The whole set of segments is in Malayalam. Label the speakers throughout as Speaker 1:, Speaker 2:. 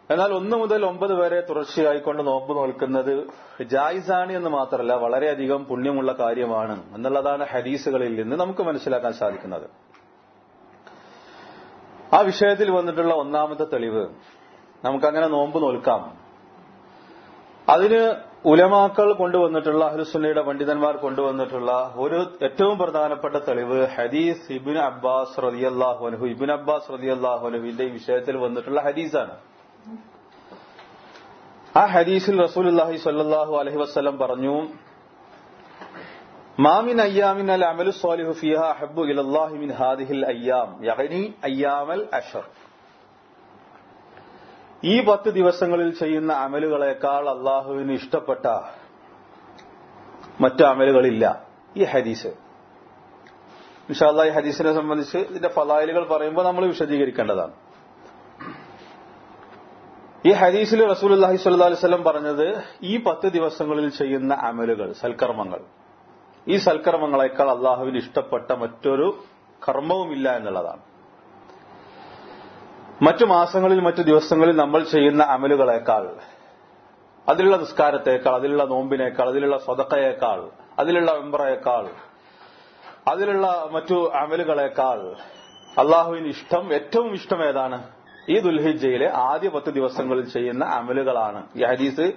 Speaker 1: എന്നാൽ ഒന്ന് മുതൽ ഒമ്പത് വരെ തുടർച്ചയായിക്കൊണ്ട് നോമ്പ് നോൽക്കുന്നത് ജായിസാണ് എന്ന് മാത്രമല്ല വളരെയധികം പുണ്യമുള്ള കാര്യമാണ് എന്നുള്ളതാണ് ഹദീസുകളിൽ നിന്ന് നമുക്ക് മനസ്സിലാക്കാൻ സാധിക്കുന്നത് ആ വിഷയത്തിൽ വന്നിട്ടുള്ള ഒന്നാമത്തെ തെളിവ് നമുക്കങ്ങനെ നോമ്പ് നോൽക്കാം അതിന് ഉലമാക്കൾ കൊണ്ടുവന്നിട്ടുള്ള അഹ്ലുസുന്നയുടെ പണ്ഡിതന്മാർ കൊണ്ടുവന്നിട്ടുള്ള ഒരു ഏറ്റവും പ്രധാനപ്പെട്ട തെളിവ് ഹദീസ് ഇബിൻ അബ്ബാസ് റലിയല്ലാഹുനഹു ഇബിൻ അബ്ബാസ് റലിയല്ലാഹുനഹുവിന്റെ ഈ വിഷയത്തിൽ വന്നിട്ടുള്ള ഹദീസാണ് ആ ഹദീസിൽ റസൂലുല്ലാഹി സ്വല്ലല്ലാഹു അലൈഹി വസല്ലം പറഞ്ഞു മാമിൻ അയ്യാമിൻ അൽ അമലു സ്വാലിഹു ഫിഹ അഹബ്ബു ഇലല്ലാഹി മിൻ ഹാദിഹിൽ അയ്യാം യഗ്നി അയ്യാമൽ അഷർ ഈ പത്ത് ദിവസങ്ങളിൽ ചെയ്യുന്ന അമലുകളെക്കാൾ അള്ളാഹുവിന് ഇഷ്ടപ്പെട്ട മറ്റു അമലുകളില്ല ഈ ഹദീസ് വിശാല ഈ ഹദീസിനെ സംബന്ധിച്ച് ഇതിന്റെ ഫലായിലുകൾ പറയുമ്പോൾ നമ്മൾ വിശദീകരിക്കേണ്ടതാണ് ഈ ഹദീസിൽ റസൂൽ അള്ളാഹി സ്വല്ലാ വല്ലം പറഞ്ഞത് ഈ പത്ത് ദിവസങ്ങളിൽ ചെയ്യുന്ന അമലുകൾ സൽക്കർമ്മങ്ങൾ ഈ സൽക്കർമ്മങ്ങളെക്കാൾ അള്ളാഹുവിന് ഇഷ്ടപ്പെട്ട മറ്റൊരു കർമ്മവുമില്ല എന്നുള്ളതാണ് മറ്റു മാസങ്ങളിൽ മറ്റു ദിവസങ്ങളിൽ നമ്മൾ ചെയ്യുന്ന അമലുകളെക്കാൾ അതിലുള്ള നിസ്കാരത്തേക്കാൾ അതിലുള്ള നോമ്പിനേക്കാൾ അതിലുള്ള സ്വതക്കയേക്കാൾ അതിലുള്ള എംബ്രയേക്കാൾ അതിലുള്ള മറ്റു അമലുകളെക്കാൾ അള്ളാഹുവിന് ഇഷ്ടം ഏറ്റവും ഇഷ്ടം ഏതാണ് ഈ ദുൽഹിജയിലെ ആദ്യ പത്ത് ദിവസങ്ങളിൽ ചെയ്യുന്ന അമലുകളാണ് ഈ ഹദീസ്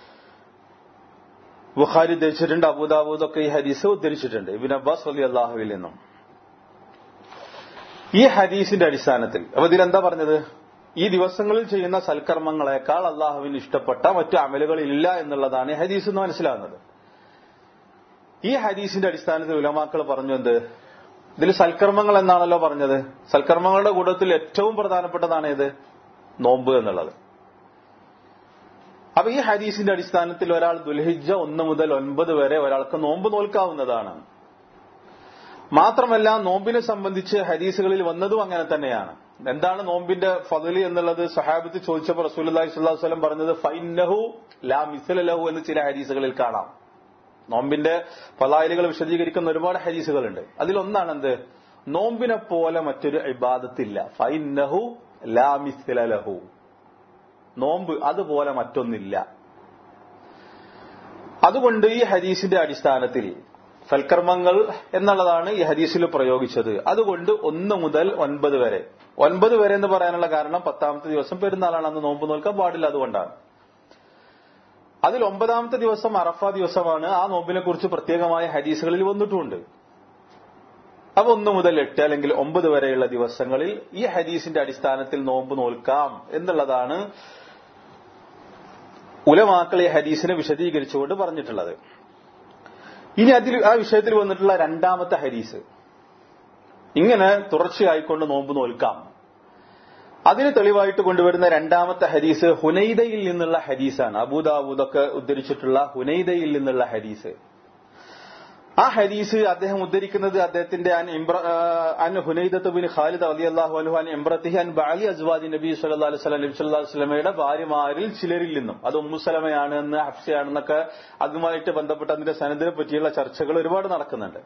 Speaker 1: ബുഖാരി ഉദ്ധരിച്ചിട്ടുണ്ട് അബൂദാബൂദ് ഒക്കെ ഈ ഹദീസ് ഉദ്ധരിച്ചിട്ടുണ്ട് ഇബിൻ അബ്ബാസ് അലി അള്ളാഹുവിൽ നിന്നും ഈ ഹദീസിന്റെ അടിസ്ഥാനത്തിൽ അപ്പൊ ഇതിലെന്താ പറഞ്ഞത് ഈ ദിവസങ്ങളിൽ ചെയ്യുന്ന സൽക്കർമ്മങ്ങളെക്കാൾ അള്ളാഹുവിന് ഇഷ്ടപ്പെട്ട മറ്റു അമലുകൾ ഇല്ല എന്നുള്ളതാണ് ഈ ഹദീസ് എന്ന് മനസ്സിലാകുന്നത് ഈ ഹദീസിന്റെ അടിസ്ഥാനത്തിൽ ഉലമാക്കൾ പറഞ്ഞു എന്ത് ഇതിൽ സൽക്കർമ്മങ്ങൾ എന്നാണല്ലോ പറഞ്ഞത് സൽക്കർമ്മങ്ങളുടെ കൂട്ടത്തിൽ ഏറ്റവും പ്രധാനപ്പെട്ടതാണ് ഏത് നോമ്പ് എന്നുള്ളത് അപ്പൊ ഈ ഹദീസിന്റെ അടിസ്ഥാനത്തിൽ ഒരാൾ ദുൽഹിജ ഒന്ന് മുതൽ ഒൻപത് വരെ ഒരാൾക്ക് നോമ്പ് നോൽക്കാവുന്നതാണ് മാത്രമല്ല നോമ്പിനെ സംബന്ധിച്ച് ഹദീസുകളിൽ വന്നതും അങ്ങനെ തന്നെയാണ് എന്താണ് നോമ്പിന്റെ ഫതലി എന്നുള്ളത് സഹാബത്ത് ചോദിച്ചപ്പോൾ റസൂലി സ്വല്ലാഹു വസ്ലം പറഞ്ഞത് ഫൈനഹു ലാ മിസലഹു എന്ന് ചില ഹദീസുകളിൽ കാണാം നോമ്പിന്റെ ഫലായിലുകൾ വിശദീകരിക്കുന്ന ഒരുപാട് ഹദീസുകളുണ്ട് അതിലൊന്നാണ് എന്ത് നോമ്പിനെ പോലെ മറ്റൊരു ഇബാദത്തില്ല ഫൈനഹു ലാ മിസലഹു നോമ്പ് അതുപോലെ മറ്റൊന്നില്ല അതുകൊണ്ട് ഈ ഹദീസിന്റെ അടിസ്ഥാനത്തിൽ സൽക്കർമ്മങ്ങൾ എന്നുള്ളതാണ് ഈ ഹദീസിൽ പ്രയോഗിച്ചത് അതുകൊണ്ട് ഒന്ന് മുതൽ ഒൻപത് വരെ ഒൻപത് വരെ എന്ന് പറയാനുള്ള കാരണം പത്താമത്തെ ദിവസം പെരുന്നാളാണ് അന്ന് നോമ്പ് നോൽക്കാൻ പാടില്ല അതുകൊണ്ടാണ് അതിൽ ഒമ്പതാമത്തെ ദിവസം അറഫ ദിവസമാണ് ആ നോമ്പിനെ കുറിച്ച് പ്രത്യേകമായ ഹദീസുകളിൽ വന്നിട്ടുമുണ്ട് അപ്പൊ ഒന്ന് മുതൽ എട്ട് അല്ലെങ്കിൽ ഒമ്പത് വരെയുള്ള ദിവസങ്ങളിൽ ഈ ഹദീസിന്റെ അടിസ്ഥാനത്തിൽ നോമ്പ് നോൽക്കാം എന്നുള്ളതാണ് ഉലമാക്കൾ ഈ ഹദീസിനെ വിശദീകരിച്ചുകൊണ്ട് പറഞ്ഞിട്ടുള്ളത് ഇനി അതിൽ ആ വിഷയത്തിൽ വന്നിട്ടുള്ള രണ്ടാമത്തെ ഹദീസ് ഇങ്ങനെ തുടർച്ചയായിക്കൊണ്ട് നോമ്പ് നോൽക്കാം അതിന് തെളിവായിട്ട് കൊണ്ടുവരുന്ന രണ്ടാമത്തെ ഹദീസ് ഹുനൈദയിൽ നിന്നുള്ള ഹദീസാണ് അബൂദാബൂദൊക്കെ ഉദ്ധരിച്ചിട്ടുള്ള ഹുനൈദയിൽ നിന്നുള്ള ഹദീസ് ആ ഹദീസ് അദ്ദേഹം ഉദ്ധരിക്കുന്നത് അദ്ദേഹത്തിന്റെ അൻ ഇംബ്ര അൻ ഹുനൈദത്ത് ബിൻ ഖാലിദ് അലി അള്ളാഹു അലഹു അൻ ഇംബ്രത്തിഹി അൻ ബാലി അസ്വാദി നബി സല്ലല്ലാഹു അലൈഹി വസല്ലം നബി സല്ലല്ലാഹു അലൈഹി വസല്ലമയുടെ ഭാര്യമാരിൽ ചിലരിൽ നിന്നും അത് ഉമ്മുസലമയാണ് എന്ന് ഹഫ്സയാണെന്നൊക്കെ അതുമായിട്ട് ബന്ധപ്പെട്ട അതിന്റെ സനദിനെ പറ്റിയുള്ള ചർച്ചകൾ ഒരുപാട് നടക്കുന്നുണ്ട്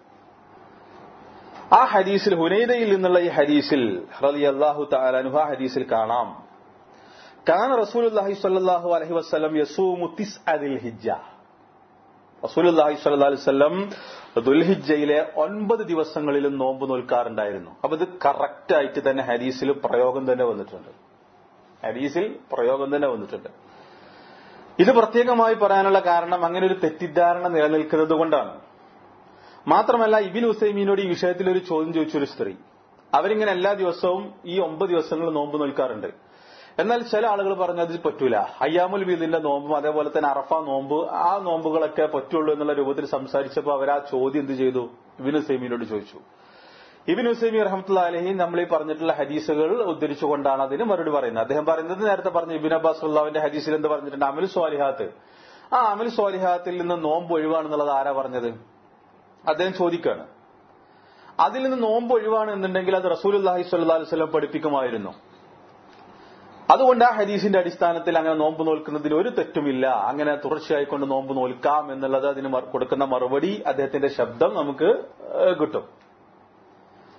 Speaker 1: ആ ഹദീസിൽ ഹുനൈദയിൽ നിന്നുള്ള ഈ ഹദീസിൽ റളിയല്ലാഹു തആല അൻഹു ആ ഹദീസിൽ കാണാം കാന റസൂലുള്ളാഹി സ്വല്ലല്ലാഹു അലൈഹി വസല്ലം യസൂമു തിസ്അദിൽ ഹിജ്ജ റസൂലുള്ളാഹി സ്വല്ലല്ലാഹു അലൈഹി വസല്ലം ദുൽഹിജ്ജയിലെ ഒൻപത് ദിവസങ്ങളിലും നോമ്പ് നോൽക്കാറുണ്ടായിരുന്നു അപ്പൊ ഇത് കറക്റ്റ് ആയിട്ട് തന്നെ ഹദീസിൽ പ്രയോഗം തന്നെ വന്നിട്ടുണ്ട് ഹദീസിൽ പ്രയോഗം തന്നെ വന്നിട്ടുണ്ട് ഇത് പ്രത്യേകമായി പറയാനുള്ള കാരണം അങ്ങനെ ഒരു തെറ്റിദ്ധാരണ നിലനിൽക്കുന്നത് കൊണ്ടാണ് മാത്രമല്ല ഇബിൻ ഹുസൈമീനോട് ഈ വിഷയത്തിൽ ഒരു ചോദ്യം ചോദിച്ചൊരു സ്ത്രീ അവരിങ്ങനെ എല്ലാ ദിവസവും ഈ ഒമ്പത് ദിവസങ്ങൾ നോമ്പ് നോൽക്കാറുണ്ട് എന്നാൽ ചില ആളുകൾ പറഞ്ഞു അതിൽ പറ്റൂല അയ്യാമുൽ ബീദിന്റെ നോമ്പും അതേപോലെ തന്നെ അറഫ നോമ്പ് ആ നോമ്പുകളൊക്കെ പറ്റുള്ളൂ എന്നുള്ള രൂപത്തിൽ സംസാരിച്ചപ്പോൾ അവർ ആ ചോദ്യം എന്ത് ചെയ്തു ഇബിൻ ഹുസൈമീനോട് ചോദിച്ചു ഇബിൻ ഹുസൈമി റഹമത്തുള്ള അലഹി നമ്മൾ ഈ പറഞ്ഞിട്ടുള്ള ഹദീസുകൾ ഉദ്ധരിച്ചുകൊണ്ടാണ് അതിന് മറുപടി പറയുന്നത് അദ്ദേഹം പറയുന്നത് നേരത്തെ പറഞ്ഞ ഇബിൻ അബ്ബാസ് അള്ളാവിന്റെ ഹദീസിൽ എന്ത് പറഞ്ഞിട്ടുണ്ട് അമൽ സ്വാലിഹാത്ത് ആ അമൽ സ്വാലിഹാത്തിൽ നിന്ന് നോമ്പ് ഒഴിവാണെന്നുള്ളത് ആരാ പറഞ്ഞത് അദ്ദേഹം ചോദിക്കാണ് അതിൽ നിന്ന് നോമ്പ് ഒഴിവാണ് എന്നുണ്ടെങ്കിൽ അത് റസൂൽ അള്ളാഹി സ്വല്ലാ വസ്ലം പഠിപ്പിക്കുമായിരുന്നു അതുകൊണ്ട് ആ ഹദീസിന്റെ അടിസ്ഥാനത്തിൽ അങ്ങനെ നോമ്പ് നോൽക്കുന്നതിൽ ഒരു തെറ്റുമില്ല അങ്ങനെ തുടർച്ചയായിക്കൊണ്ട് നോമ്പ് നോൽക്കാം എന്നുള്ളത് അതിന് കൊടുക്കുന്ന മറുപടി അദ്ദേഹത്തിന്റെ ശബ്ദം നമുക്ക് കിട്ടും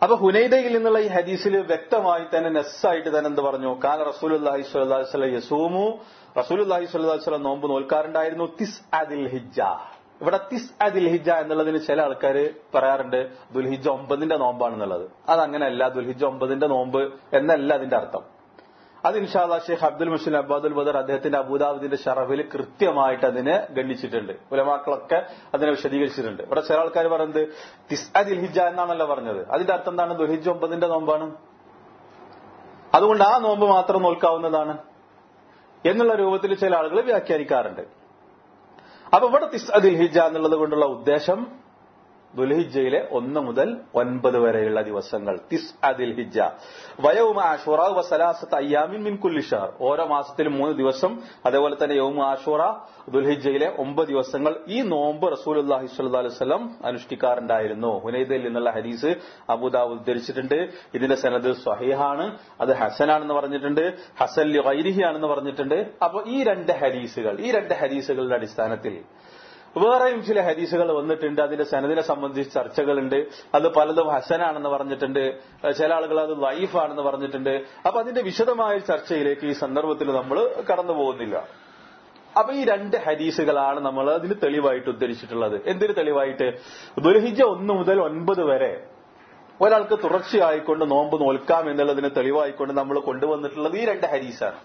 Speaker 1: അപ്പൊ ഹുനൈദയിൽ നിന്നുള്ള ഈ ഹദീസിൽ വ്യക്തമായി തന്നെ നെസ്സായിട്ട് തന്നെ എന്ത് പറഞ്ഞു കാല റസൂൽ അള്ളാഹി സ്വല്ലാസ്ലം യസൂമു റസൂൽ അള്ളാഹി സ്വല്ലാസ്ലം നോമ്പ് നോൽക്കാറുണ്ടായിരുന്നു തിസ് അദിൽ ഹിജ ഇവിടെ തിസ് അദിൽ ഹിജ എന്നുള്ളതിന് ചില ആൾക്കാർ പറയാറുണ്ട് ദുൽഹിജ ഒമ്പതിന്റെ നോമ്പാണെന്നുള്ളത് അതങ്ങനെയല്ല ദുൽഹിജ ഒമ്പതിന്റെ നോമ്പ് എന്നല്ല അതിന്റെ അർത്ഥം അത് ഇൻഷാല്ല ഷെയ്ഖ് അബ്ദുൽ മുസ്ലിം അബ്ബാദുൽ ബദർ അദ്ദേഹത്തിന്റെ അബൂദാബുദിന്റെ ഷറഫിൽ കൃത്യമായിട്ട് അതിനെ ഗണ്ണിച്ചിട്ടുണ്ട് ഉലമാക്കളൊക്കെ അതിനെ വിശദീകരിച്ചിട്ടുണ്ട് ഇവിടെ ചില ആൾക്കാർ പറയുന്നത് തിസ് അദിൽ ഹിജ എന്നാണല്ലോ പറഞ്ഞത് അതിന്റെ അർത്ഥം എന്താണ് ദുൽഹിജ ഒമ്പതിന്റെ നോമ്പാണ് അതുകൊണ്ട് ആ നോമ്പ് മാത്രം നോൽക്കാവുന്നതാണ് എന്നുള്ള രൂപത്തിൽ ചില ആളുകൾ വ്യാഖ്യാനിക്കാറുണ്ട് അപ്പൊ ഇവിടെ തിസ് അദിൽ ഹിജ എന്നുള്ളത് കൊണ്ടുള്ള ഉദ്ദേശം ദുൽഹിജയിലെ ഒന്ന് മുതൽ ഒൻപത് വരെയുള്ള ദിവസങ്ങൾ തിസ് അദിൽ ഹിജ വയവുമ ആഷുറ വസലാസത്ത് അയ്യാമിൻ മിൻ കുല്ലിഷാർ ഓരോ മാസത്തിലും മൂന്ന് ദിവസം അതേപോലെ തന്നെ യൗമ ആഷുറ ദുൽഹിജയിലെ ഒമ്പത് ദിവസങ്ങൾ ഈ നോമ്പ് റസൂൽ അള്ളാഹി സ്വല്ലാ വസ്ലം അനുഷ്ഠിക്കാറുണ്ടായിരുന്നു ഹുനൈദയിൽ നിന്നുള്ള ഹദീസ് അബുദാബ് ഉദ്ധരിച്ചിട്ടുണ്ട് ഇതിന്റെ സനദ് സ്വഹീഹാണ് അത് ഹസനാണെന്ന് പറഞ്ഞിട്ടുണ്ട് ഹസൻ ഗൈരിഹി ആണെന്ന് പറഞ്ഞിട്ടുണ്ട് അപ്പോൾ ഈ രണ്ട് ഹദീസുകൾ ഈ രണ്ട് ഹദീസുകളുടെ അടിസ്ഥാനത്തിൽ വേറെയും ചില ഹദീസുകൾ വന്നിട്ടുണ്ട് അതിന്റെ സനദിനെ സംബന്ധിച്ച് ചർച്ചകളുണ്ട് അത് പലതും ഹസനാണെന്ന് പറഞ്ഞിട്ടുണ്ട് ചില ആളുകൾ അത് ലൈഫാണെന്ന് പറഞ്ഞിട്ടുണ്ട് അപ്പൊ അതിന്റെ വിശദമായ ചർച്ചയിലേക്ക് ഈ സന്ദർഭത്തിൽ നമ്മൾ കടന്നു പോകുന്നില്ല അപ്പൊ ഈ രണ്ട് ഹദീസുകളാണ് നമ്മൾ അതിന് തെളിവായിട്ട് ഉദ്ധരിച്ചിട്ടുള്ളത് എന്തിന് തെളിവായിട്ട് ദുൽഹിജ ഒന്ന് മുതൽ ഒൻപത് വരെ ഒരാൾക്ക് തുടർച്ചയായിക്കൊണ്ട് നോമ്പ് നോൽക്കാം എന്നുള്ളതിന് തെളിവായിക്കൊണ്ട് നമ്മൾ കൊണ്ടുവന്നിട്ടുള്ളത് ഈ രണ്ട് ഹദീസാണ്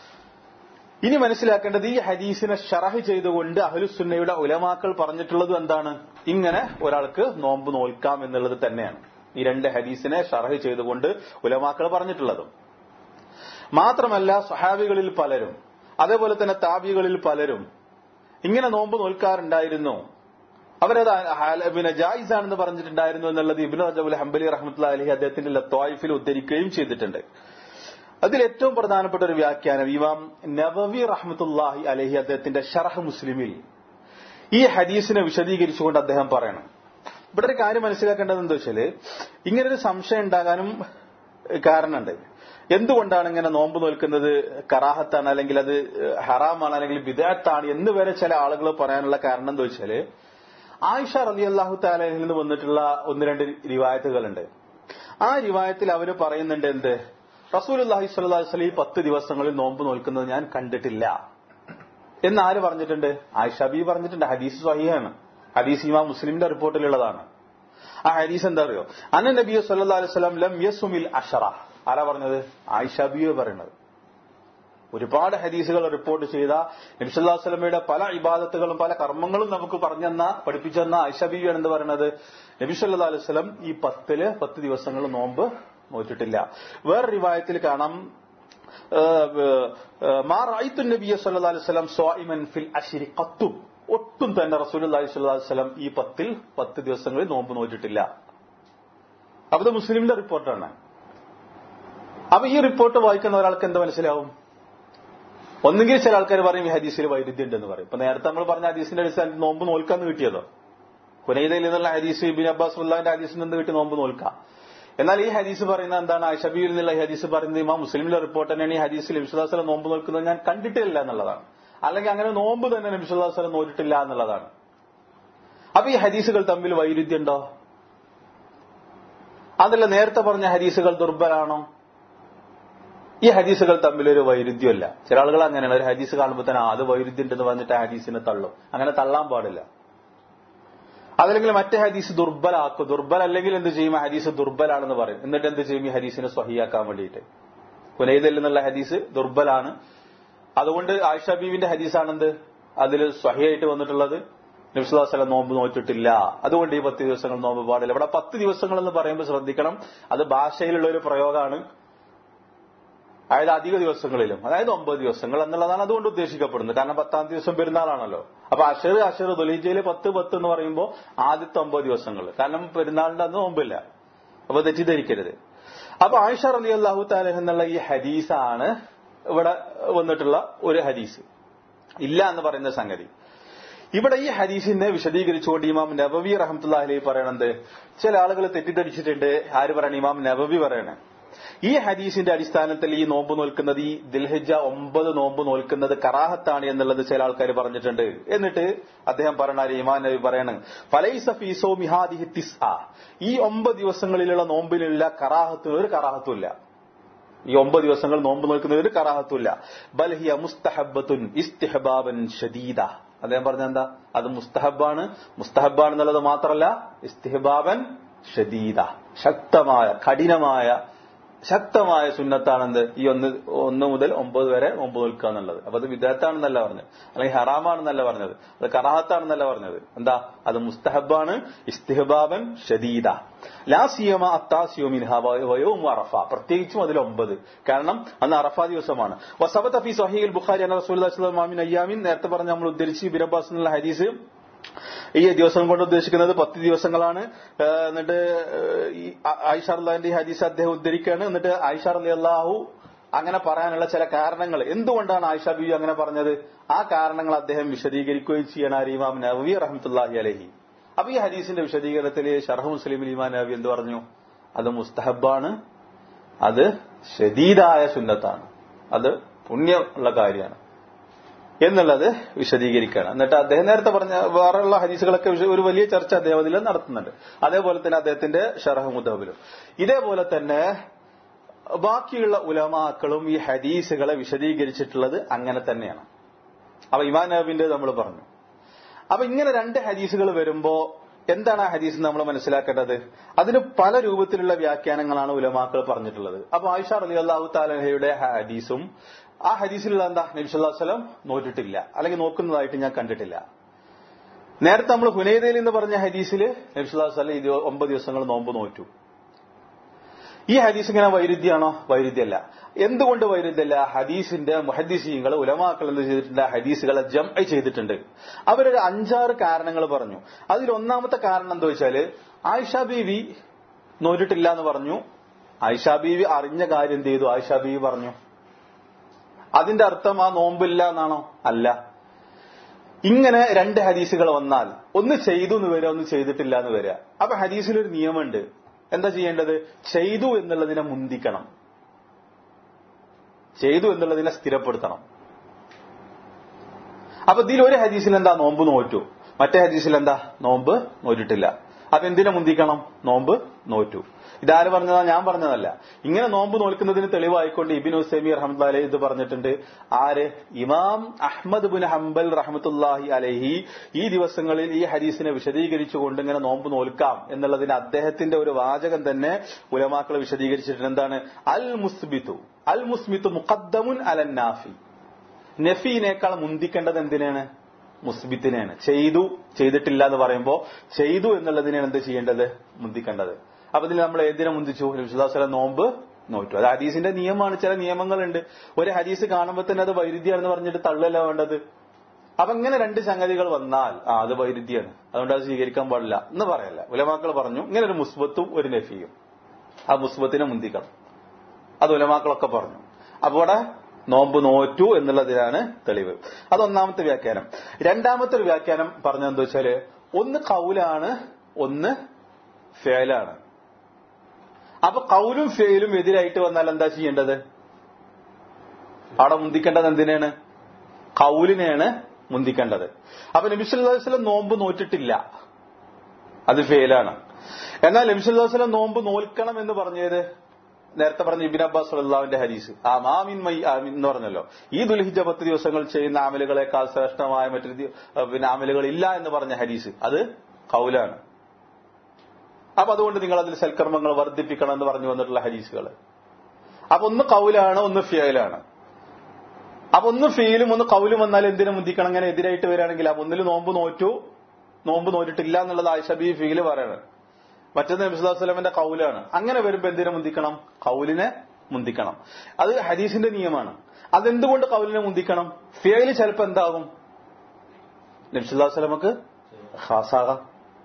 Speaker 1: ഇനി മനസ്സിലാക്കേണ്ടത് ഈ ഹദീസിനെ ഷറഹ് ചെയ്തുകൊണ്ട് അഹ്ലുസുന്നയുടെ ഉലമാക്കൾ പറഞ്ഞിട്ടുള്ളത് എന്താണ് ഇങ്ങനെ ഒരാൾക്ക് നോമ്പ് നോൽക്കാം എന്നുള്ളത് തന്നെയാണ് ഈ രണ്ട് ഹദീസിനെ ഷറഹ് ചെയ്തുകൊണ്ട് ഉലമാക്കൾ പറഞ്ഞിട്ടുള്ളതും മാത്രമല്ല സഹാബികളിൽ പലരും അതേപോലെ തന്നെ താബികളിൽ പലരും ഇങ്ങനെ നോമ്പ് നോൽക്കാറുണ്ടായിരുന്നു അവരത് പിന്നെ ജായിസ് ആണെന്ന് പറഞ്ഞിട്ടുണ്ടായിരുന്നു എന്നുള്ളത് ഇബിൻ റജബുൽ ഹംബലി റഹ്മത്തുള്ള അലഹി അദ്ദേഹത്തിന്റെ ലത്തോയിഫിൽ ഉദ്ധരിക്കുകയും ചെയ്തിട്ടുണ്ട് അതിൽ ഏറ്റവും പ്രധാനപ്പെട്ട ഒരു വ്യാഖ്യാനം ഇമാം നവവി റഹ്മത്തുല്ലാഹി അലഹി അദ്ദേഹത്തിന്റെ ഷറഹ് മുസ്ലിമിൽ ഈ ഹദീസിനെ വിശദീകരിച്ചുകൊണ്ട് അദ്ദേഹം പറയണം ഇവിടെ ഒരു കാര്യം മനസ്സിലാക്കേണ്ടത് എന്താ വെച്ചാല് ഇങ്ങനൊരു സംശയം ഉണ്ടാകാനും കാരണമുണ്ട് എന്തുകൊണ്ടാണ് ഇങ്ങനെ നോമ്പ് നോൽക്കുന്നത് കറാഹത്താണ് അല്ലെങ്കിൽ അത് ഹറാമാണ് അല്ലെങ്കിൽ വിദാത്താണ് എന്ന് വരെ ചില ആളുകൾ പറയാനുള്ള കാരണം എന്താ വെച്ചാല് ആയിഷ റലി അള്ളാഹു താലയിൽ നിന്ന് വന്നിട്ടുള്ള ഒന്ന് രണ്ട് റിവായത്തുകളുണ്ട് ആ റിവായത്തിൽ അവര് പറയുന്നുണ്ട് എന്ത് റസൂൽ അള്ളാഹി സ്വല്ലാ വസ്ലി പത്ത് ദിവസങ്ങളിൽ നോമ്പ് നോൽക്കുന്നത് ഞാൻ കണ്ടിട്ടില്ല എന്ന് ആര് പറഞ്ഞിട്ടുണ്ട് ആയിഷ ബി പറഞ്ഞിട്ടുണ്ട് ഹദീസ് സ്വഹിയാണ് ഹദീസ് ഇമാം മുസ്ലിമിന്റെ റിപ്പോർട്ടിലുള്ളതാണ് ആ ഹദീസ് എന്താ അറിയോ അന്ന നബി സല്ലാ അലൈഹി സ്വലം ലം യസുമിൽ അഷറ ആരാ പറഞ്ഞത് ആയിഷ ബിയോ പറയുന്നത് ഒരുപാട് ഹദീസുകൾ റിപ്പോർട്ട് ചെയ്ത നബിസല്ലാ സ്വലമയുടെ പല ഇബാദത്തുകളും പല കർമ്മങ്ങളും നമുക്ക് പറഞ്ഞെന്ന പഠിപ്പിച്ചെന്ന ആയിഷ ബിയാണ് എന്ത് പറയുന്നത് നബി സല്ലാ അലൈഹി സ്വലം ഈ പത്തില് പത്ത് ദിവസങ്ങൾ നോമ്പ് നോറ്റിട്ടില്ല വേറെ റിവായത്തിൽ കാണാം മാ റഅയ്തു നബിയ സല്ലല്ലാഹു അലൈഹി വസല്ലം സ്വായിമൻ ഫിൽ അശ്രി ഖത്തും ഒട്ടും തന്നെ റസൂലുള്ളാഹി സ്വല്ലല്ലാഹു അലൈഹി വസല്ലം ഈ പത്തിൽ പത്ത് ദിവസങ്ങളിൽ നോമ്പ് നോറ്റിട്ടില്ല അപ്പൊ ഇത് മുസ്ലിമിന്റെ റിപ്പോർട്ടാണ് അപ്പൊ ഈ റിപ്പോർട്ട് വായിക്കുന്ന ഒരാൾക്ക് എന്ത് മനസ്സിലാവും ഒന്നുകിൽ ചില ആൾക്കാർ പറയും ഈ ഹദീസിൽ വൈരുദ്ധ്യം ഉണ്ടെന്ന് പറയും ഇപ്പൊ നേരത്തെ നമ്മൾ പറഞ്ഞ ഹദീസിന്റെ അടിസ്ഥാനത്തിൽ നോമ്പ് നോൽക്കാന്ന് കിട്ടിയതോ ഹുനൈദയിൽ നിന്നുള്ള ഹദീസ് ഇബിൻ അബ്ബാസ് ഉള്ളാന്റെ ഹദീസിൽ നിന്ന് കിട്ടി നോമ്പ് നോൽക്കാം എന്നാൽ ഈ ഹദീസ് പറയുന്നത് എന്താണ് ഐഷബിയിൽ നിന്നുള്ള ഈ ഹദീസ് പറയുന്നത് ഇമാം മുസ്ലിമിലെ റിപ്പോർട്ട് തന്നെയാണ് ഈ ഹദീസിൽ വിശ്വാസല നോമ്പ് നോക്കുന്നത് ഞാൻ കണ്ടിട്ടില്ല എന്നുള്ളതാണ് അല്ലെങ്കിൽ അങ്ങനെ നോമ്പ് തന്നെ വിശ്വാസല നോറ്റിട്ടില്ല എന്നുള്ളതാണ് അപ്പൊ ഈ ഹദീസുകൾ തമ്മിൽ വൈരുദ്ധ്യം ഉണ്ടോ അതല്ല നേരത്തെ പറഞ്ഞ ഹദീസുകൾ ദുർബലാണോ ഈ ഹദീസുകൾ തമ്മിൽ ഒരു വൈരുദ്ധ്യമല്ല ചില ആളുകൾ അങ്ങനെയാണ് ഒരു ഹദീസ് കാണുമ്പോൾ തന്നെ അത് വൈരുദ്ധ്യം ഉണ്ടെന്ന് പറഞ്ഞിട്ട് ആ ഹദീസിനെ തള്ളും അങ്ങനെ തള്ളാൻ പാടില്ല അതല്ലെങ്കിൽ മറ്റേ ഹദീസ് ദുർബലാക്കും ദുർബൽ അല്ലെങ്കിൽ എന്ത് ചെയ്യും ആ ഹദീസ് ദുർബലാണെന്ന് പറയും എന്നിട്ട് എന്ത് ചെയ്യും ഈ ഹദീസിനെ സ്വഹിയാക്കാൻ വേണ്ടിയിട്ട് കുനൈദൽ എന്നുള്ള ഹദീസ് ദുർബലാണ് അതുകൊണ്ട് ആയിഷ ബീവിന്റെ ഹദീസാണെന്ത് അതിൽ സ്വഹിയായിട്ട് വന്നിട്ടുള്ളത് നബ്സുല്ലാസ്ലം നോമ്പ് നോറ്റിട്ടില്ല അതുകൊണ്ട് ഈ പത്ത് ദിവസങ്ങൾ നോമ്പ് പാടില്ല ഇവിടെ പത്ത് ദിവസങ്ങൾ എന്ന് പറയുമ്പോൾ ശ്രദ്ധിക്കണം അത് ഭാഷയിലുള്ള ഒരു പ്രയോഗമാണ് അതായത് അധിക ദിവസങ്ങളിലും അതായത് ഒമ്പത് ദിവസങ്ങൾ എന്നുള്ളതാണ് അതുകൊണ്ട് ഉദ്ദേശിക്കപ്പെടുന്നത് കാരണം പത്താം ദിവസം പെരുന്നാളാണല്ലോ അപ്പൊ അഷർ അഷർ ദുലീജയിലെ പത്ത് പത്ത് എന്ന് പറയുമ്പോൾ ആദ്യത്തെ ഒമ്പത് ദിവസങ്ങൾ കാരണം പെരുന്നാളിന്റെ അന്ന് നോമ്പില്ല അപ്പൊ തെറ്റിദ്ധരിക്കരുത് അപ്പൊ ആയിഷ അലി അള്ളാഹു താലഹ് എന്നുള്ള ഈ ഹദീസാണ് ഇവിടെ വന്നിട്ടുള്ള ഒരു ഹദീസ് ഇല്ല എന്ന് പറയുന്ന സംഗതി ഇവിടെ ഈ ഹദീസിനെ വിശദീകരിച്ചുകൊണ്ട് ഇമാം നബവി റഹമത്തുള്ള അലി പറയണത് ചില ആളുകൾ തെറ്റിദ്ധരിച്ചിട്ടുണ്ട് ആര് പറയണ ഇമാം നബവി പറയണേ ഈ ഹദീസിന്റെ അടിസ്ഥാനത്തിൽ ഈ നോമ്പ് നോൽക്കുന്നത് ഈ ദിൽഹിജ ഒമ്പത് നോമ്പ് നോൽക്കുന്നത് കറാഹത്താണ് എന്നുള്ളത് ചില ആൾക്കാർ പറഞ്ഞിട്ടുണ്ട് എന്നിട്ട് അദ്ദേഹം പറയണ ഇമാൻ നബി പറയണ് ഫലൈസ ഫീസോ മിഹാദിഹി തിസ്ആ ഈ ഒമ്പത് ദിവസങ്ങളിലുള്ള നോമ്പിലുള്ള കറാഹത്തിന് ഒരു കറാഹത്തുമില്ല ഈ ഒമ്പത് ദിവസങ്ങൾ നോമ്പ് നോൽക്കുന്ന ഒരു കറാഹത്തുമില്ല ബൽഹിയ മുസ്തഹബത്തുൻ ഇസ്തിഹബാബൻ ഷദീദ അദ്ദേഹം പറഞ്ഞ എന്താ അത് മുസ്തഹബാണ് മുസ്തഹബാണ് എന്നുള്ളത് മാത്രമല്ല ഇസ്തിഹബാബൻ ഷദീദ ശക്തമായ കഠിനമായ ശക്തമായ സുന്നത്താണെന്ത് ഈ ഒന്ന് ഒന്ന് മുതൽ ഒമ്പത് വരെ നോമ്പ് നോൽക്കുക എന്നുള്ളത് അപ്പൊ അത് വിദഗ്ധാണെന്നല്ല പറഞ്ഞത് അല്ലെങ്കിൽ ഹറാമാണെന്നല്ല പറഞ്ഞത് അത് കറാഹത്താണെന്നല്ല പറഞ്ഞത് എന്താ അത് മുസ്തഹബാണ് ഇസ്തിഹബാബൻ ഷദീദ ലാസിയമ അത്താസിയോമിൻഹയും അറഫ പ്രത്യേകിച്ചും അതിൽ ഒമ്പത് കാരണം അന്ന് അറഫ ദിവസമാണ് വസബത്ത് ഫി സഹീൽ ബുഖാരി അന്ന റസൂൽ മാമിൻ അയ്യാമിൻ നേരത്തെ പറഞ്ഞ നമ്മൾ ഉദ്ധരിച്ച് ഇബിൻ അബ്ബാസ് എന്നുള്ള ഹദീസ് ഈ ദിവസം കൊണ്ട് ഉദ്ദേശിക്കുന്നത് പത്ത് ദിവസങ്ങളാണ് ഏഹ് എന്നിട്ട് ഏഹ് ഈ ആയിഷ അള്ളാഹിന്റെ ഈ ഹദീസ് അദ്ദേഹം ഉദ്ധരിക്കുകയാണ് എന്നിട്ട് ആയിഷ അലി അള്ളാഹു അങ്ങനെ പറയാനുള്ള ചില കാരണങ്ങൾ എന്തുകൊണ്ടാണ് ആയിഷ ബി അങ്ങനെ പറഞ്ഞത് ആ കാരണങ്ങൾ അദ്ദേഹം വിശദീകരിക്കുകയും ചെയ്യണം അരിമാം നവി റഹമത്തുല്ലാഹി അലഹി അപ്പൊ ഈ ഹദീസിന്റെ വിശദീകരണത്തിൽ ഷർഹ് മുസ്ലിം ഇമാൻ നബി എന്ത് പറഞ്ഞു അത് മുസ്തഹബാണ് അത് ഷദീദായ സുന്നത്താണ് അത് പുണ്യമുള്ള കാര്യമാണ് എന്നുള്ളത് വിശദീകരിക്കുകയാണ് എന്നിട്ട് അദ്ദേഹം നേരത്തെ പറഞ്ഞ വേറെയുള്ള ഹദീസുകളൊക്കെ വിശ- ഒരു വലിയ ചർച്ച അദ്ദേഹം അതിൽ നടത്തുന്നുണ്ട് അതേപോലെ തന്നെ അദ്ദേഹത്തിന്റെ ഷറഹ് മുദബിലും ഇതേപോലെ തന്നെ ബാക്കിയുള്ള ഉലമാക്കളും ഈ ഹദീസുകളെ വിശദീകരിച്ചിട്ടുള്ളത് അങ്ങനെ തന്നെയാണ് അപ്പൊ ഇമാൻ നബിന്റെ നമ്മൾ പറഞ്ഞു അപ്പൊ ഇങ്ങനെ രണ്ട് ഹദീസുകൾ വരുമ്പോ എന്താണ് ആ ഹദീസ് നമ്മൾ മനസ്സിലാക്കേണ്ടത് അതിന് പല രൂപത്തിലുള്ള വ്യാഖ്യാനങ്ങളാണ് ഉലമാക്കൾ പറഞ്ഞിട്ടുള്ളത് അപ്പൊ ആയിഷ അലി അള്ളാഹു താലഹയുടെ ഹദീസും ആ ഹദീസിലുള്ള എന്താ നബിസ്വല്ലാ വസ്ലം നോറ്റിട്ടില്ല അല്ലെങ്കിൽ നോക്കുന്നതായിട്ട് ഞാൻ കണ്ടിട്ടില്ല നേരത്തെ നമ്മൾ ഹുനൈദയിൽ എന്ന് പറഞ്ഞ ഹദീസിൽ നബിസ്വല്ലാ വസ്ലം ഇത് ഒമ്പത് ദിവസങ്ങൾ നോമ്പ് നോറ്റു ഈ ഹദീസ് ഇങ്ങനെ വൈരുദ്ധ്യമാണോ വൈരുദ്ധ്യമല്ല എന്തുകൊണ്ട് വൈരുദ്ധ്യമല്ല ഹദീസിന്റെ മുഹദ്ദീസീങ്ങൾ ഉലമാക്കൾ എന്ത് ചെയ്തിട്ടുണ്ട് ഹദീസുകളെ ജം ചെയ്തിട്ടുണ്ട് അവരൊരു അഞ്ചാറ് കാരണങ്ങൾ പറഞ്ഞു അതിൽ ഒന്നാമത്തെ കാരണം എന്താ വെച്ചാല് ആയിഷ ബീവി നോറ്റിട്ടില്ല എന്ന് പറഞ്ഞു ആയിഷ ബീവി അറിഞ്ഞ കാര്യം എന്ത് ചെയ്തു ആയിഷ ബീവി പറഞ്ഞു അതിന്റെ അർത്ഥം ആ നോമ്പില്ല എന്നാണോ അല്ല ഇങ്ങനെ രണ്ട് ഹദീസുകൾ വന്നാൽ ഒന്ന് ചെയ്തു എന്ന് വരിക ഒന്ന് ചെയ്തിട്ടില്ല എന്ന് വരിക അപ്പൊ ഹദീസിലൊരു നിയമമുണ്ട് എന്താ ചെയ്യേണ്ടത് ചെയ്തു എന്നുള്ളതിനെ മുന്തിക്കണം ചെയ്തു എന്നുള്ളതിനെ സ്ഥിരപ്പെടുത്തണം അപ്പൊ ഇതിൽ ഒരു ഹദീസിൽ എന്താ നോമ്പ് നോറ്റു മറ്റേ ഹദീസിൽ എന്താ നോമ്പ് നോറ്റിട്ടില്ല അപ്പൊ എന്തിനെ മുന്തിക്കണം നോമ്പ് നോറ്റു ഇതാര് പറഞ്ഞതാ ഞാൻ പറഞ്ഞതല്ല ഇങ്ങനെ നോമ്പ് നോൽക്കുന്നതിന് തെളിവായിക്കൊണ്ട് ഇബിൻ ഹുസൈമി റഹ്മത്ത് അലഹി ഇത് പറഞ്ഞിട്ടുണ്ട് ആര് ഇമാം അഹ്മദ് ബുൻ ഹംബൽ റഹ്മത്തുല്ലാഹി അലഹി ഈ ദിവസങ്ങളിൽ ഈ ഹദീസിനെ വിശദീകരിച്ചുകൊണ്ട് ഇങ്ങനെ നോമ്പ് നോൽക്കാം എന്നുള്ളതിന് അദ്ദേഹത്തിന്റെ ഒരു വാചകം തന്നെ ഉലമാക്കൾ വിശദീകരിച്ചിട്ടുണ്ട് എന്താണ് അൽ മുസ്ബിത്തു അൽ മുസ്മിത്തു മുഖദ്ദമുൻ അലൻ നാഫി നഫീനേക്കാൾ മുന്തിക്കേണ്ടത് എന്തിനാണ് മുസ്ബിത്തിനെയാണ് ചെയ്തു ചെയ്തിട്ടില്ല എന്ന് പറയുമ്പോൾ ചെയ്തു എന്നുള്ളതിനാണ് എന്ത് ചെയ്യേണ്ടത് മുന്തിക്കേണ്ടത് അപ്പൊ ഇതിൽ നമ്മൾ ഏതിനെ മുന്തിച്ചു വിശുദാസ്വലം നോമ്പ് നോറ്റു അത് ഹദീസിന്റെ നിയമമാണ് ചില നിയമങ്ങളുണ്ട് ഒരു ഹദീസ് കാണുമ്പോൾ തന്നെ അത് വൈരുദ്ധ്യമാണെന്ന് പറഞ്ഞിട്ട് തള്ളല്ല വേണ്ടത് അപ്പൊ ഇങ്ങനെ രണ്ട് സംഗതികൾ വന്നാൽ ആ അത് വൈരുദ്ധ്യമാണ് അതുകൊണ്ട് അത് സ്വീകരിക്കാൻ പാടില്ല എന്ന് പറയല്ല ഉലമാക്കൾ പറഞ്ഞു ഇങ്ങനെ ഒരു മുസ്ബത്തും ഒരു നഫിയും ആ മുസ്ബത്തിനെ മുന്തിക്കണം അത് ഉലമാക്കളൊക്കെ പറഞ്ഞു അപ്പൊ ഇവിടെ നോമ്പ് നോറ്റു എന്നുള്ളതിനാണ് തെളിവ് അതൊന്നാമത്തെ വ്യാഖ്യാനം രണ്ടാമത്തെ ഒരു വ്യാഖ്യാനം പറഞ്ഞെന്താ വെച്ചാല് ഒന്ന് കൗലാണ് ഒന്ന് ഫേലാണ് അപ്പൊ കൗലും ഫേലും എതിരായിട്ട് വന്നാൽ എന്താ ചെയ്യേണ്ടത് അവിടെ മുന്തിക്കേണ്ടത് എന്തിനാണ് കൗലിനെയാണ് മുന്തിക്കേണ്ടത് അപ്പൊ നബിസ്വല്ലം നോമ്പ് നോറ്റിട്ടില്ല അത് ഫെയിലാണ് എന്നാൽ നബിസ്വല്ലം നോമ്പ് നോൽക്കണം എന്ന് പറഞ്ഞത് നേരത്തെ പറഞ്ഞ ഇബിൻ അബ്ബാസ് അള്ളാവിന്റെ ഹദീസ് ആ മാമിൻ മൈ ആമിൻ എന്ന് പറഞ്ഞല്ലോ ഈ ദുൽഹിജ പത്ത് ദിവസങ്ങൾ ചെയ്യുന്ന ആമലുകളെക്കാൾ ശ്രേഷ്ഠമായ മറ്റൊരു ദി- പിന്നെ ആമലുകൾ ഇല്ല എന്ന് പറഞ്ഞ ഹദീസ് അത് കൗലാണ് അപ്പൊ അതുകൊണ്ട് നിങ്ങൾ അതിൽ സൽക്കർമ്മങ്ങൾ വർദ്ധിപ്പിക്കണം എന്ന് പറഞ്ഞു വന്നിട്ടുള്ള ഹദീസുകൾ അപ്പൊ ഒന്ന് കൗലാണ് ഒന്ന് ഫിയലാണ് അപ്പൊ ഒന്ന് ഫീലും ഒന്ന് കൗലും വന്നാൽ എന്തിനു മുന്തിക്കണം അങ്ങനെ എതിരായിട്ട് വരികയാണെങ്കിൽ അപ്പൊ ഒന്നിൽ നോമ്പ് നോറ്റു നോമ്പ് നോറ്റിട്ടില്ല എന്നുള്ളത് ആയിഷബി ഫീല് പറയാണ് മറ്റൊന്ന് നബിസ്വലാസ്ലമിന്റെ കൗലാണ് അങ്ങനെ വരുമ്പോ എന്തിനെ മുന്തിക്കണം കൗലിനെ മുന്തിക്കണം അത് ഹദീസിന്റെ നിയമമാണ് അതെന്തുകൊണ്ട് കൗലിനെ മുന്തിക്കണം ഫിയല് ചിലപ്പോ എന്താകും നബിസ്വല്ലാസ്ലമക്ക് ഖാസാകാം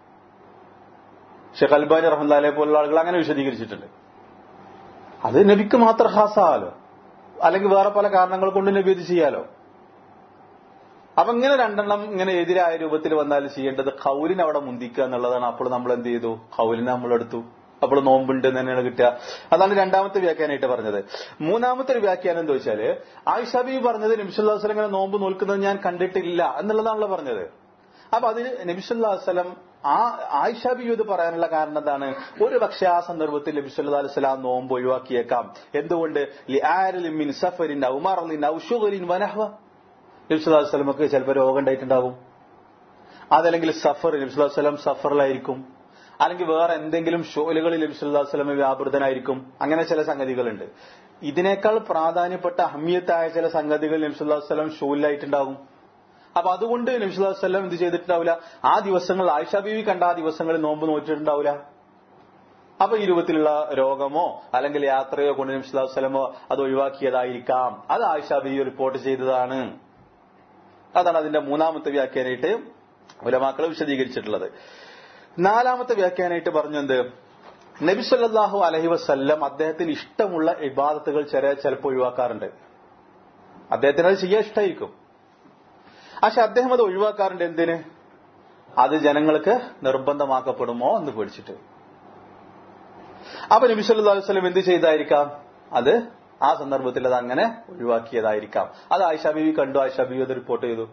Speaker 1: ഷെഖ് അൽബാനി റഹ്മല്ലാലെ പോലുള്ള ആളുകൾ അങ്ങനെ വിശദീകരിച്ചിട്ടുണ്ട് അത് നബിക്ക് മാത്രം ഖാസാകാലോ അല്ലെങ്കിൽ വേറെ പല കാരണങ്ങൾ കൊണ്ട് നബി ഇത് ചെയ്യാലോ അപ്പൊ ഇങ്ങനെ രണ്ടെണ്ണം ഇങ്ങനെ എതിരായ രൂപത്തിൽ വന്നാൽ ചെയ്യേണ്ടത് കൗലിനെ അവിടെ മുന്തിക്കുക എന്നുള്ളതാണ് അപ്പോൾ നമ്മൾ എന്ത് ചെയ്തു കൗലിനെ നമ്മൾ എടുത്തു അപ്പോൾ നോമ്പുണ്ട് എന്ന് തന്നെയാണ് കിട്ടുക അതാണ് രണ്ടാമത്തെ വ്യാഖ്യാനമായിട്ട് പറഞ്ഞത് മൂന്നാമത്തെ ഒരു വ്യാഖ്യാനം എന്താ വെച്ചാല് ആയിഷാബി പറഞ്ഞത് നബിസുല്ലാ വസ്ലം ഇങ്ങനെ നോമ്പ് നോൽക്കുന്നത് ഞാൻ കണ്ടിട്ടില്ല എന്നുള്ളതാണല്ലോ പറഞ്ഞത് അപ്പൊ അതിന് നബിസുല്ലാ വസ്ലം ആ ആയിഷാബി ഇത് പറയാനുള്ള കാരണം എന്താണ് ഒരു പക്ഷെ ആ സന്ദർഭത്തിൽ നബിസുല്ലാ വസ്ലാം നോമ്പ് ഒഴിവാക്കിയേക്കാം എന്തുകൊണ്ട് ലിആരിലിൻ മിൻ സഫരിൻ ഔ മറലിൻ ഔ ശുഗലിൻ വനഹ്വ നബിസുല്ലാ വസ്ലമക്ക് ചിലപ്പോൾ രോഗം ഉണ്ടായിട്ടുണ്ടാവും അതല്ലെങ്കിൽ സഫർ നബിസുല്ലാ വസ്ലം സഫറിലായിരിക്കും അല്ലെങ്കിൽ വേറെ എന്തെങ്കിലും ഷോലുകളിൽ നബിസുല്ലാ വസ്ലമ വ്യാപൃതനായിരിക്കും അങ്ങനെ ചില സംഗതികളുണ്ട് ഇതിനേക്കാൾ പ്രാധാന്യപ്പെട്ട അഹമ്യത്തായ ചില സംഗതികൾ നബിസുല്ലാ വസ്ലം ഷോലിലായിട്ടുണ്ടാകും അപ്പൊ അതുകൊണ്ട് നബിസുല്ലാ വസ്ലം എന്ത് ചെയ്തിട്ടുണ്ടാവില്ല ആ ദിവസങ്ങൾ ആയിഷ ബീവി കണ്ട ആ ദിവസങ്ങളിൽ നോമ്പ് നോറ്റിട്ടുണ്ടാവില്ല അപ്പൊ ഈ രൂപത്തിലുള്ള രോഗമോ അല്ലെങ്കിൽ യാത്രയോ കൊണ്ട് നബിസുല്ലാ വസ്ലമോ അത് ഒഴിവാക്കിയതായിരിക്കാം അത് ആയിഷ ബീവി റിപ്പോർട്ട് ചെയ്തതാണ് അതാണ് അതിന്റെ മൂന്നാമത്തെ വ്യാഖ്യാനായിട്ട് ഉലമാക്കൾ വിശദീകരിച്ചിട്ടുള്ളത് നാലാമത്തെ വ്യാഖ്യാനായിട്ട് പറഞ്ഞു എന്ത് നബിസല്ലാഹു അലഹി വസ്ല്ലം അദ്ദേഹത്തിന് ഇഷ്ടമുള്ള ഇബാദത്തുകൾ ചില ചിലപ്പോൾ ഒഴിവാക്കാറുണ്ട് അദ്ദേഹത്തിന് അത് ചെയ്യാൻ ഇഷ്ടമായിരിക്കും പക്ഷെ അദ്ദേഹം അത് ഒഴിവാക്കാറുണ്ട് എന്തിന് അത് ജനങ്ങൾക്ക് നിർബന്ധമാക്കപ്പെടുമോ എന്ന് പേടിച്ചിട്ട് അപ്പൊ നബി സല്ലു അലൈഹി വസല്ലം എന്ത് ചെയ്തായിരിക്കാം അത് ആ സന്ദർഭത്തിൽ അത് അങ്ങനെ ഒഴിവാക്കിയതായിരിക്കാം അത് ആയിഷ ബീവി കണ്ടു ആയിഷ ബീവി അത് റിപ്പോർട്ട് ചെയ്തു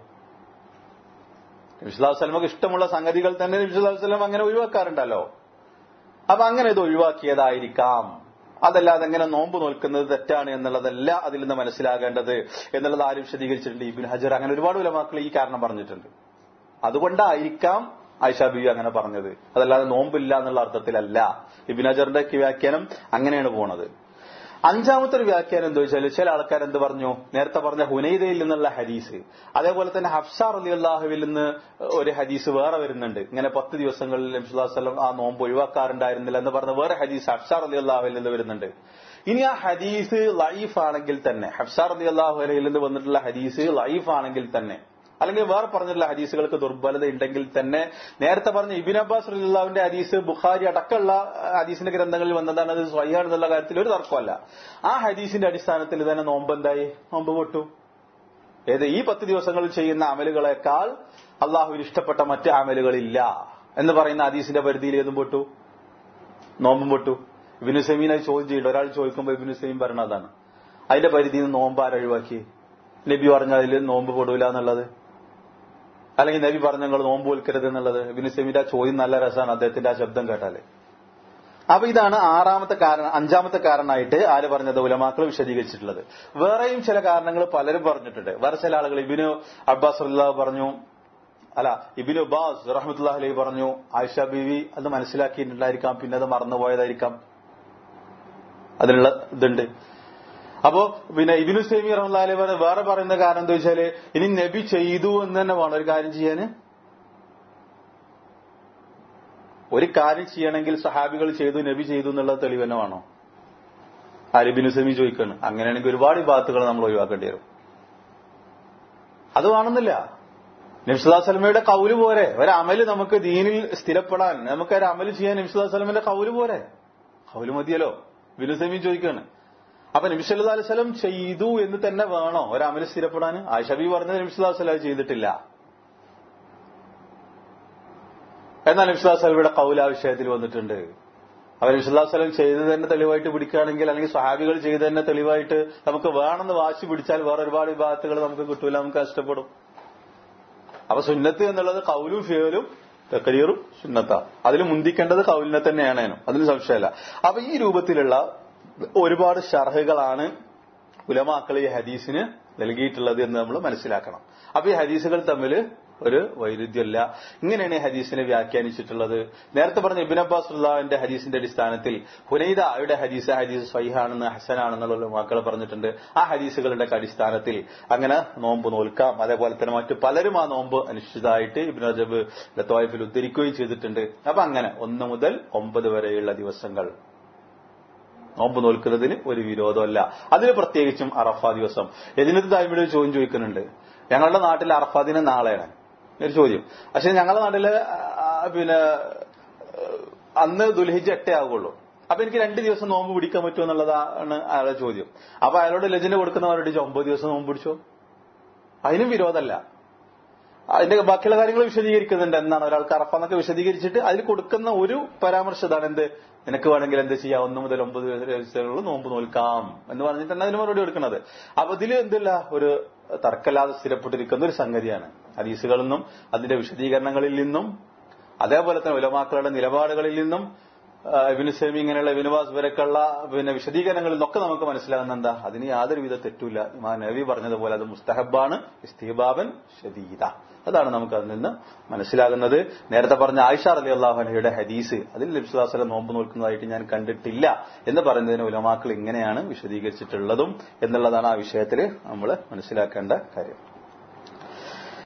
Speaker 1: നബിസ്ലാഹു വസ്ലമക്ക് ഇഷ്ടമുള്ള സംഗതികൾ തന്നെ നബിസ്ലാഹു വസ്ലം അങ്ങനെ ഒഴിവാക്കാറുണ്ടല്ലോ അപ്പൊ അങ്ങനെ ഇത് ഒഴിവാക്കിയതായിരിക്കാം അതല്ലാതെ എങ്ങനെ നോമ്പ് നോൽക്കുന്നത് തെറ്റാണ് എന്നുള്ളതല്ല അതിൽ നിന്ന് മനസ്സിലാകേണ്ടത് എന്നുള്ളത് ആരും വിശദീകരിച്ചിട്ടുണ്ട് ഇബിൻ ഹജർ അങ്ങനെ ഒരുപാട് ഉലമാക്കൾ ഈ കാരണം പറഞ്ഞിട്ടുണ്ട് അതുകൊണ്ടായിരിക്കാം ആയിഷ ബി അങ്ങനെ പറഞ്ഞത് അതല്ലാതെ നോമ്പില്ല എന്നുള്ള അർത്ഥത്തിലല്ല ഇബിൻ ഹജറിന്റെ വ്യാഖ്യാനം അങ്ങനെയാണ് പോണത് അഞ്ചാമത്തെ ഒരു വ്യാഖ്യാനം എന്താ വെച്ചാൽ ചില ആൾക്കാർ എന്ത് പറഞ്ഞു നേരത്തെ പറഞ്ഞ ഹുനൈദയിൽ നിന്നുള്ള ഹദീസ് അതേപോലെ തന്നെ ഹഫ്സാർ അലി അള്ളാഹുവിൽ നിന്ന് ഒരു ഹദീസ് വേറെ വരുന്നുണ്ട് ഇങ്ങനെ പത്ത് ദിവസങ്ങളിൽ നബ്സുല്ലാസ്ലം ആ നോമ്പ് ഒഴിവാക്കാറുണ്ടായിരുന്നില്ല എന്ന് പറഞ്ഞ വേറെ ഹദീസ് ഹഫ്സാർ അലി അള്ളാഹുവിൽ നിന്ന് വരുന്നുണ്ട് ഇനി ആ ഹദീസ് ലൈഫ് ആണെങ്കിൽ തന്നെ ഹഫ്സാർ അലി അള്ളാഹുലയിൽ നിന്ന് വന്നിട്ടുള്ള ഹദീസ് ലൈഫ് ആണെങ്കിൽ തന്നെ അല്ലെങ്കിൽ വേറെ പറഞ്ഞിട്ടുള്ള ഹദീസുകൾക്ക് ദുർബലത ഉണ്ടെങ്കിൽ തന്നെ നേരത്തെ പറഞ്ഞ ഇബിൻ അബ്ബാസ് റലിള്ളാവിന്റെ ഹദീസ് ബുഖാരി അടക്കമുള്ള ഹദീസിന്റെ ഗ്രന്ഥങ്ങളിൽ വന്നതാണ് അത് സ്വയ്യാണ് എന്നുള്ള കാര്യത്തിൽ ഒരു തർക്കമല്ല ആ ഹദീസിന്റെ അടിസ്ഥാനത്തിൽ തന്നെ നോമ്പ് എന്തായി നോമ്പ് പൊട്ടു ഏത് ഈ പത്ത് ദിവസങ്ങളിൽ ചെയ്യുന്ന അമലുകളെക്കാൾ അള്ളാഹുവിന് ഇഷ്ടപ്പെട്ട മറ്റ് അമലുകളില്ല എന്ന് പറയുന്ന ഹദീസിന്റെ പരിധിയിൽ ഏതും പൊട്ടു നോമ്പും പൊട്ടു ഇബിനു സെമീൻ അത് ചോദ്യം ചെയ്യണ്ട ഒരാൾ ചോദിക്കുമ്പോൾ ഇബിനു സെമീൻ പറയണതാണ് അതിന്റെ പരിധിയിൽ നിന്ന് നോമ്പ് ആരൊഴിവാക്കി നബി പറഞ്ഞ അതിൽ നോമ്പ് പൊടൂല എന്നുള്ളത് അല്ലെങ്കിൽ നബി പറഞ്ഞ നിങ്ങൾ നോമ്പ് വിൽക്കരുത് എന്നുള്ളത് ഇബിന് സെമിന്റെ ആ ചോദ്യം നല്ല രസമാണ് അദ്ദേഹത്തിന്റെ ആ ശബ്ദം കേട്ടാല് അപ്പൊ ഇതാണ് ആറാമത്തെ കാരണം അഞ്ചാമത്തെ കാരണമായിട്ട് ആര് പറഞ്ഞത് ഉലമാക്കൾ വിശദീകരിച്ചിട്ടുള്ളത് വേറെയും ചില കാരണങ്ങൾ പലരും പറഞ്ഞിട്ടുണ്ട് വേറെ ചില ആളുകൾ ഇബിനു അബ്ബാസ് അല്ലാഹ് പറഞ്ഞു അല്ല ഇബിനു അബ്ബാസ് റഹ്മത്തുല്ലാഹ് അലൈഹി പറഞ്ഞു ആയിഷ ബീവി അത് മനസ്സിലാക്കിയിട്ടുണ്ടായിരിക്കാം പിന്നെ അത് മറന്നുപോയതായിരിക്കാം അതിനുള്ള ഇതുണ്ട് അപ്പോ പിന്നെ ഇബിനു സൈമി റഹ്ലാലി വേറെ പറയുന്ന കാരണം എന്താ വെച്ചാല് ഇനി നബി ചെയ്തു എന്ന് തന്നെ വേണം ഒരു കാര്യം ചെയ്യാന് ഒരു കാര്യം ചെയ്യണമെങ്കിൽ സഹാബികൾ ചെയ്തു നബി ചെയ്തു എന്നുള്ള തെളിവ് തന്നെ വേണോ ആരിബിനു സെമി ചോദിക്കാണ് അങ്ങനെയാണെങ്കിൽ ഒരുപാട് വിഭാഗത്തുകൾ നമ്മൾ ഒഴിവാക്കേണ്ടി വരും അത് വേണമെന്നില്ല നബ്സുല്ലാ സ്വലമയുടെ കൗല് പോരെ ഒരു അമല് നമുക്ക് ദീനിൽ സ്ഥിരപ്പെടാൻ നമുക്ക് ഒരു അമല് ചെയ്യാൻ നബ്സുല്ലാ സ്വലമിന്റെ കൗല് പോരെ കൗല് മതിയല്ലോ ബിനു സെമി ചോദിക്കാണ് അപ്പൊ നബിസല്ലാ അലൈവലം ചെയ്തു എന്ന് തന്നെ വേണോ ഒരു അമല് സ്ഥിരപ്പെടാൻ ആയിഷബി പറഞ്ഞത് നബിസ്വല്ലാ സ്വലം ചെയ്തിട്ടില്ല എന്നാൽ നബിസ്വല്ലാ സ്വലമിയുടെ കൗല ആ വിഷയത്തിൽ വന്നിട്ടുണ്ട് അവർ നബിസ്വല്ലാ സ്വലം ചെയ്ത് തന്നെ തെളിവായിട്ട് പിടിക്കുകയാണെങ്കിൽ അല്ലെങ്കിൽ സഹാബികൾ ചെയ്ത് തന്നെ തെളിവായിട്ട് നമുക്ക് വേണമെന്ന് വാശി പിടിച്ചാൽ വേറെ ഒരുപാട് വിഭാഗത്തുകൾ നമുക്ക് കിട്ടൂല നമുക്ക് കഷ്ടപ്പെടും അപ്പൊ സുന്നത്ത് എന്നുള്ളത് കൗലും ഫിയലും തെക്കരിയറും സുന്നത്ത അതിൽ മുന്തിക്കേണ്ടത് കൗലിനെ തന്നെയാണ് അതിന് സംശയമല്ല അപ്പൊ ഈ രൂപത്തിലുള്ള ഒരുപാട് ഷർഹുകളാണ് ഉലമാക്കൾ ഈ ഹദീസിന് നൽകിയിട്ടുള്ളത് എന്ന് നമ്മൾ മനസ്സിലാക്കണം അപ്പൊ ഈ ഹദീസുകൾ തമ്മിൽ ഒരു വൈരുദ്ധ്യമല്ല ഇങ്ങനെയാണ് ഈ ഹദീസിനെ വ്യാഖ്യാനിച്ചിട്ടുള്ളത് നേരത്തെ പറഞ്ഞ ഇബിൻ അബ്ബാസ് ഉള്ളാഹിന്റെ ഹദീസിന്റെ അടിസ്ഥാനത്തിൽ ഹുനൈദയുടെ ഹദീസ് ഹദീസ് സ്വൈഹാണെന്ന് ഹസനാണെന്നുള്ള മക്കൾ പറഞ്ഞിട്ടുണ്ട് ആ ഹദീസുകളുടെ അടിസ്ഥാനത്തിൽ അങ്ങനെ നോമ്പ് നോൽക്കാം അതേപോലെ തന്നെ മറ്റു പലരും ആ നോമ്പ് അനുഷ്ഠിതമായിട്ട് ഇബിൻ റജബ് ലത്തോയിഫിൽ ഉദ്ധരിക്കുകയും ചെയ്തിട്ടുണ്ട് അപ്പൊ അങ്ങനെ ഒന്ന് മുതൽ ഒമ്പത് വരെയുള്ള ദിവസങ്ങൾ നോമ്പ് നോൽക്കുന്നതിന് ഒരു വിരോധമല്ല അതിന് പ്രത്യേകിച്ചും അറഫ ദിവസം എതിനത്ത് തായ്മയുടെ ഒരു ചോദ്യം ചോദിക്കുന്നുണ്ട് ഞങ്ങളുടെ നാട്ടിൽ അറഫ ദിനം നാളെയാണ് ഒരു ചോദ്യം പക്ഷെ ഞങ്ങളുടെ നാട്ടില് പിന്നെ അന്ന് ദുൽഹിജ് എട്ടേ ആകുള്ളൂ അപ്പൊ എനിക്ക് രണ്ട് ദിവസം നോമ്പ് പിടിക്കാൻ പറ്റുമോ എന്നുള്ളതാണ് അയാളുടെ ചോദ്യം അപ്പൊ അയാളോട് ലജിന് കൊടുക്കുന്നവരോട് ഒമ്പത് ദിവസം നോമ്പ് പിടിച്ചോ അതിനും വിരോധമല്ല അതിന്റെ ബാക്കിയുള്ള കാര്യങ്ങൾ വിശദീകരിക്കുന്നുണ്ട് എന്നാണ് ഒരാൾക്ക് അറഫ എന്നൊക്കെ വിശദീകരിച്ചിട്ട് അതിൽ കൊടുക്കുന്ന ഒരു പരാമർശം ഇതാണ് എന്ത് നിനക്ക് വേണമെങ്കിൽ എന്ത് ചെയ്യാം ഒന്ന് മുതൽ ഒമ്പത് വയസ്സുകളിൽ നോമ്പ് നോൽക്കാം എന്ന് പറഞ്ഞിട്ടാണ് അതിന് മറുപടി കൊടുക്കുന്നത് അപ്പൊ ഇതിൽ എന്തില്ല ഒരു തർക്കല്ലാതെ സ്ഥിരപ്പെട്ടിരിക്കുന്ന ഒരു സംഗതിയാണ് ഹദീസുകളിൽ നിന്നും അതിന്റെ വിശദീകരണങ്ങളിൽ നിന്നും അതേപോലെ തന്നെ ഉലമാക്കളുടെ നിലപാടുകളിൽ നിന്നും ഇബിനുസേമി ഇങ്ങനെയുള്ള വിനുവാസ് വരെക്കുള്ള പിന്നെ വിശദീകരണങ്ങളിൽ നിന്നൊക്കെ നമുക്ക് മനസ്സിലാകുന്ന എന്താ അതിന് യാതൊരു വിധ തെറ്റില്ല ഇമാ നബി പറഞ്ഞതുപോലെ അത് മുസ്തഹബാണ് ഇസ്തീബാബൻ ഷദീദ അതാണ് നമുക്ക് അതിൽ നിന്ന് മനസ്സിലാകുന്നത് നേരത്തെ പറഞ്ഞ ആയിഷ അലി അള്ളാഹുനയുടെ ഹദീസ് അതിൽ ലിബ്സുദാസല നോമ്പ് നോക്കുന്നതായിട്ട് ഞാൻ കണ്ടിട്ടില്ല എന്ന് പറയുന്നതിന് ഉലമാക്കൾ ഇങ്ങനെയാണ് വിശദീകരിച്ചിട്ടുള്ളതും എന്നുള്ളതാണ് ആ വിഷയത്തിൽ നമ്മൾ മനസ്സിലാക്കേണ്ട കാര്യം